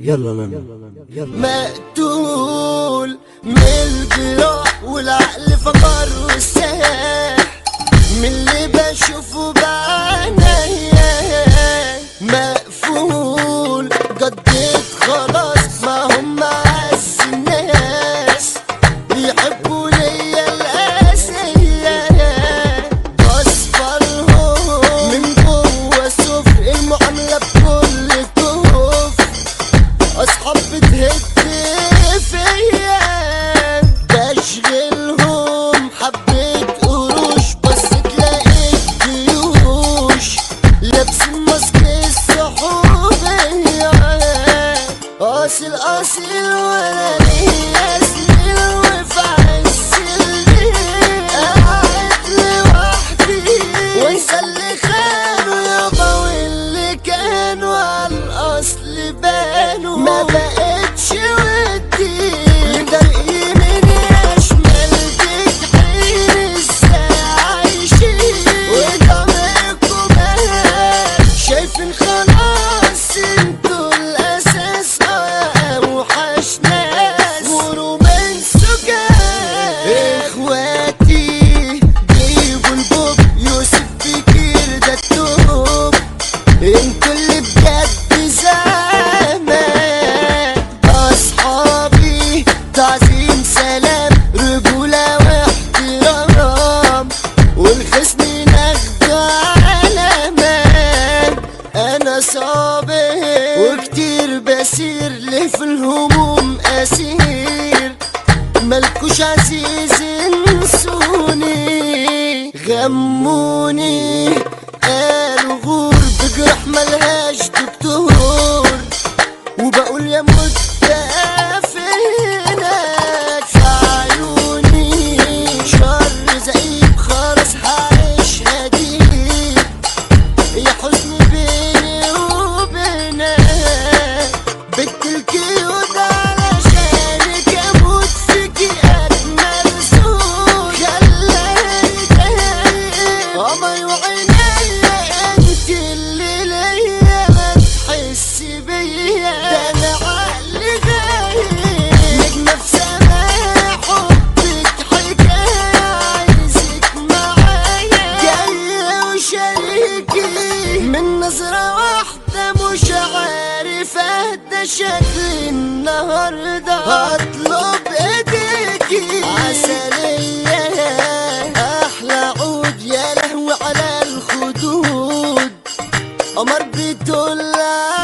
يلا نانا يلا مقتول من الجراح والعقل فقر والساح من اللي بشوفه بعينيا مقفول جديت خلاص ما هم عز الناس بيحبوا ليا القاسية بصفرهم من جوه صفر المعاملة بكل كفر اصحاب بتهد فيا بشغلهم حبيت قروش بس تلاقيت جيوش لابسين ماسك الصحوبية اصل اصيل وانا ليا سنين وفي عز الليل قاعد لوحدي وانسى اللي خانوا يابا واللي كانوا على الاصل بانوا ما بقتش ودي مضايقين يا شمال بتحير ازاي عايشين وضميركم شايفين خلاص انتوا الاساس اوحش ناس ورومانسو جاي اخواتي جيبوا البوب يوسف بكير ده التوب انتوا اللي بجد زمان اصحابي تعظيم سلام رجولة واحترام والخصم ناخده علامات انا صابر وكتير بسير ليه في الهموم اسير ملكوش عزيز انسوني غموني قالوا غور بجرح ملهاش دكتور وبقول يا متفقينك في عيوني شر زئيب خلاص هعيش هديك يا حزن بيني وبينك بنت الكيوت علشانك اموت فيكي اجمل صوت خلاني تهيئ قمر وعينيا انت اللي ليا ما تحس بيا ده انا عقلي غايب نجمة في سماء حبك حكاية عايزك معايا جاية وشريكي من نظرة واحدة مش عارف اهدى شكلي النهاردة هطلب ايديكي عسلية احلى عود يا لهوي على الخدود قمر بتولع